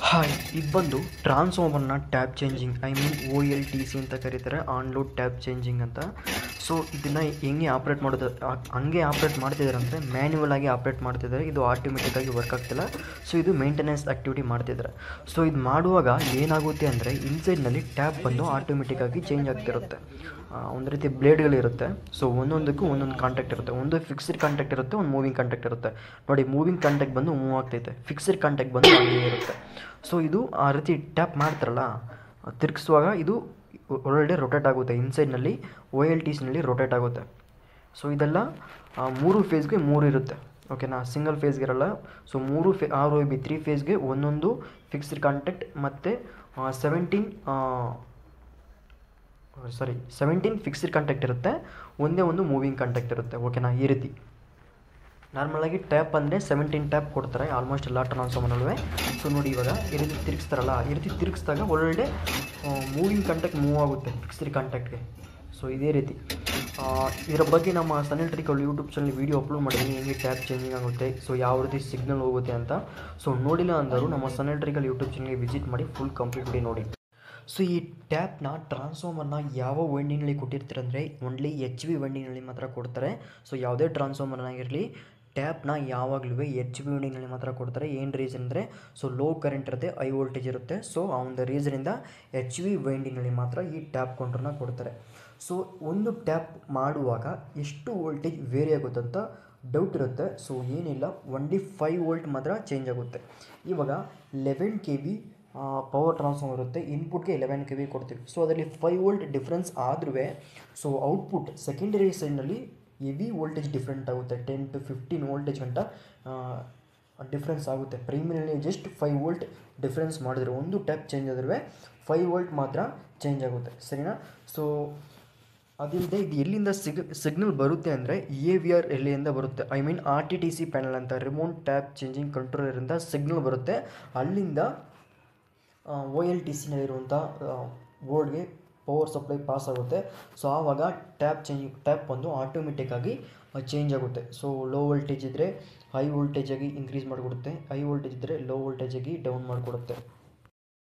hi ಇದು ಬಂದು ಟ್ರಾನ್ಸ್ಫಾರ್ಮರ್ನ tap changing I mean O L T C ಅಂತ ಕರೀತಾರೆ ಆನ್ ಲೋಡ್ ಟ್ಯಾಪ್ ಚೇಂಜಿಂಗ್ ಅಂತ ಸೊ ಇದನ್ನು ಹೆಂಗೆ ಆಪ್ರೇಟ್ ಮಾಡೋದು ಆ- ಹಂಗೆ ಆಪ್ರೇಟ್ ಮಾಡ್ತಿದ್ದಾರೆ ಅಂದರೆ ಮ್ಯಾನ್ಯುವಲ್ ಆಗಿ ಆಪ್ರೇಟ್ ಮಾಡ್ತಿದ್ದಾರೆ ಇದು ಆಟೋಮೆಟಿಕ್ಕಾಗಿ ವರ್ಕ್ ಆಗ್ತಿಲ್ಲ ಸೊ ಇದು ಮೇಂಟೆನೆನ್ಸ್ ಆ್ಯಕ್ಟಿವಿಟಿ ಮಾಡ್ತಿದ್ದಾರೆ ಸೊ ಇದು ಮಾಡುವಾಗ ಏನಾಗುತ್ತೆ ಅಂದರೆ ಇನ್ಸೈಡ್ನಲ್ಲಿ ಟ್ಯಾಪ್ ಬಂದು ಆಟೋಮೆಟಿಕ್ಕಾಗಿ ಚೇಂಜ್ ಆಗ್ತಿರುತ್ತೆ ಆ, ಒಂದು ರೀತಿ ಬ್ಲೇಡ್ಗಳಿರುತ್ತೆ ಸೊ ಒಂದೊಂದಕ್ಕೂ ಒಂದೊಂದು ಕಾಂಟ್ಯಾಕ್ಟ್ ಇರುತ್ತೆ ಒಂದು ಫಿಕ್ಸ್ಡ್ ಕಾಂಟ್ಯಾಕ್ಟ್ ಇರುತ್ತೆ ಒಂದು ಮೂವಿಂಗ್ ಕಾಂಟ್ಯಾಕ್ಟ್ ಇರುತ್ತೆ ನೋಡಿ ಮೂವಿಂಗ್ ಕಾಂಟ್ಯಾಕ್ಟ್ ಬಂದು ಮೂವ್ ಆಗ್ತೈತೆ ಫಿಕ್ಸ್ಡ್ ಕಾಂಟ್ಯಾಕ್ಟ್ ಬಂದು ಹಂಗೆ ಇರುತ್ತೆ ಸೊ ಇದು ಆ ರೀತಿ ಟ್ಯಾಪ್ ಮಾಡ್ತಾರಲ್ಲ ತಿರುಗಿಸುವಾಗ ಇದು ಒಳ್ಳೆ ರೊಟೇಟ್ ಆಗುತ್ತೆ ಇನ್ಸೈಡ್ನಲ್ಲಿ ಓ ಎಲ್ ಟಿ ಸಿನಲ್ಲಿ ರೊಟೇಟ್ ಆಗುತ್ತೆ ಸೊ ಇದೆಲ್ಲ ಆ, ಮೂರು ಫೇಸ್ಗೆ ಮೂರು ಇರುತ್ತೆ ಓಕೆನಾ ಸಿಂಗಲ್ ಫೇಸ್ಗೆ ಇರಲ್ಲ ಸೊ ಮೂರು phase R O B three ಫೇಸ್ಗೆ ಒಂದೊಂದು ಫಿಕ್ಸ್ಡ್ ಕಾಂಟ್ಯಾಕ್ಟ್ ಮತ್ತು seventeen sorry seventeen fixed contact ಇರುತ್ತೆ ಒಂದೇ ಒಂದು ಮೂವಿಂಗ್ ಕಾಂಟ್ಯಾಕ್ಟ್ ಇರುತ್ತೆ ಓಕೆನಾ ಈ ರೀತಿ ನಾರ್ಮಲಾಗಿ ಟ್ಯಾಪ್ ಅಂದರೆ ಸೆವೆಂಟೀನ್ ಟ್ಯಾಪ್ ಕೊಡ್ತಾರೆ ಆಲ್ಮೋಸ್ಟ್ ಎಲ್ಲ ಟ್ರಾನ್ಸ್ಫಾರ್ಮರ್ನಲ್ಲೂ ಸೊ ನೋಡಿ ಇವಾಗ ಈ ರೀತಿ ತಿರುಗಿಸ್ತಾರಲ್ಲ ಈ ರೀತಿ ತಿರುಗಿಸಿದಾಗ ಒಳ್ಳೊಳ್ಳೆ ಮೂವಿಂಗ್ ಕಾಂಟ್ಯಾಕ್ಟ್ ಮೂವ್ ಆಗುತ್ತೆ ಫಿಕ್ಸ್ಡ್ ಕಾಂಟ್ಯಾಕ್ಟ್ಗೆ ಸೊ ಇದೇ ರೀತಿ ಆ, ಇದರ ಬಗ್ಗೆ ನಮ್ಮ Sunil trickle YouTube channel video upload ಮಾಡಿದ್ದೀನಿ ಹೆಂಗೆ ಟ್ಯಾಪ್ ಚೇಂಜಿಂಗ್ ಆಗುತ್ತೆ ಸೊ ಯಾವ ರೀತಿ ಸಿಗ್ನಲ್ ಹೋಗುತ್ತೆ ಅಂತ ಸೊ ನೋಡಿಲ್ಲ ಅಂದರು ನಮ್ಮ ಸನಿಲ್ ಟ್ರಿಕಲ್ ಯೂಟ್ಯೂಬ್ ಚಾನಲ್ಗೆ ವಿಸಿಟ್ ಮಾಡಿ ಫುಲ್ ಕಂಪ್ಲೀಟ್ ಮಾಡಿ ನೋಡಿ ಸೊ ಈ ಟ್ಯಾಪ್ನ ಟ್ರಾನ್ಸ್ಫಾರ್ಮರ್ನ ಯಾವ ವೈಂಡಿಂಗ್ನಲ್ಲಿ ಕೊಟ್ಟಿರ್ತಾರೆ ಅಂದರೆ ಓನ್ಲಿ ಎಚ್ ವಿ ವೈಂಡಿಂಗ್ನಲ್ಲಿ ಮಾತ್ರ ಕೊಡ್ತಾರೆ ಸೊ ಯಾವುದೇ ಟ್ರಾನ್ಸ್ಫಾರ್ಮರ್ನಾಗಿರಲಿ ಟ್ಯಾಪ್ನ ಯಾವಾಗಲೂ ಎಚ್ ವಿ ವೈಂಡಿಂಗ್ನಲ್ಲಿ ಮಾತ್ರ ಕೊಡ್ತಾರೆ ಏನು ರೀಸನ್ ಅಂದರೆ ಸೊ ಲೋ ಕರೆಂಟ್ ಇರುತ್ತೆ ಹೈ ವೋಲ್ಟೇಜ್ ಇರುತ್ತೆ ಸೊ ಆ ಒಂದು ರೀಸನಿಂದ ಎಚ್ ವಿ ವೈಂಡಿಂಗ್ನಲ್ಲಿ ಮಾತ್ರ ಈ ಟ್ಯಾಪ್ ಕೌಂಟ್ರನ್ನ ಕೊಡ್ತಾರೆ ಸೊ ಒಂದು ಟ್ಯಾಪ್ ಮಾಡುವಾಗ ಎಷ್ಟು ವೋಲ್ಟೇಜ್ ವೇರಿ ಆಗುತ್ತೆ ಅಂತ ಡೌಟ್ ಇರುತ್ತೆ ಸೊ ಏನಿಲ್ಲ ಒನ್ಲಿ ಫೈವ್ ವೋಲ್ಟ್ ಮಾತ್ರ ಚೇಂಜ್ ಆಗುತ್ತೆ ಇವಾಗ eleven K V power transformer ಇರುತ್ತೆ ಇನ್ಪುಟ್ಗೆ ಲೆವೆನ್ ಕೆ ವಿ ಕೊಡ್ತೀವಿ ಸೊ ಅದರಲ್ಲಿ ಫೈವ್ ವೋಲ್ಟ್ ಡಿಫ್ರೆನ್ಸ್ ಆದ್ರೂ ಸೊ ಔಟ್ಪುಟ್ ಸೆಕೆಂಡರಿ ಸೈಡ್ನಲ್ಲಿ ಹೆವಿ ವೋಲ್ಟೇಜ್ ಡಿಫ್ರೆಂಟ್ ಆಗುತ್ತೆ ಟೆನ್ ಟು ಫಿಫ್ಟೀನ್ ವೋಲ್ಟೇಜ್ ಗಂಟ ಡಿಫ್ರೆನ್ಸ್ ಆಗುತ್ತೆ primarily just five volt difference ಮಾಡಿದ್ರೆ ಒಂದು ಟ್ಯಾಪ್ ಚೇಂಜ್ ಆದ್ರೂ ಫೈವ್ ವೋಲ್ಟ್ ಮಾತ್ರ ಚೇಂಜ್ ಆಗುತ್ತೆ ಸರಿನಾ ಸೊ ಅದಿಲ್ಲದೆ ಇದು ಎಲ್ಲಿಂದ ಸಿಗ್ ಸಿಗ್ನಲ್ ಬರುತ್ತೆ ಅಂದರೆ ಎ ವಿ ಆರ್ ಎಲ್ಲಿಂದ ಬರುತ್ತೆ I mean R T T C panel ಅಂತ ರಿಮೋಟ್ ಟ್ಯಾಪ್ ಚೇಂಜಿಂಗ್ ಕಂಟ್ರೋಲರಿಂದ ಸಿಗ್ನಲ್ ಬರುತ್ತೆ ಅಲ್ಲಿಂದ ಒ ಎಲ್ ಟಿ ಸಿನಲ್ಲಿರುವಂಥ ಬೋರ್ಡ್ಗೆ ಪವರ್ ಸಪ್ಲೈ ಪಾಸ್ ಆಗುತ್ತೆ ಸೊ ಆವಾಗ ಟ್ಯಾಪ್ ಚೇಂಜ್ ಟ್ಯಾಪ್ ಬಂದು ಆಟೋಮೆಟಿಕ್ಕಾಗಿ ಚೇಂಜ್ ಆಗುತ್ತೆ ಸೊ ಲೋ ವೋಲ್ಟೇಜ್ ಇದ್ದರೆ ಹೈ ವೋಲ್ಟೇಜಾಗಿ ಇನ್ಕ್ರೀಸ್ ಮಾಡಿಕೊಡುತ್ತೆ ಹೈ ವೋಲ್ಟೇಜ್ ಇದ್ದರೆ ಲೋ ವೋಲ್ಟೇಜಾಗಿ ಡೌನ್ ಮಾಡಿಕೊಡುತ್ತೆ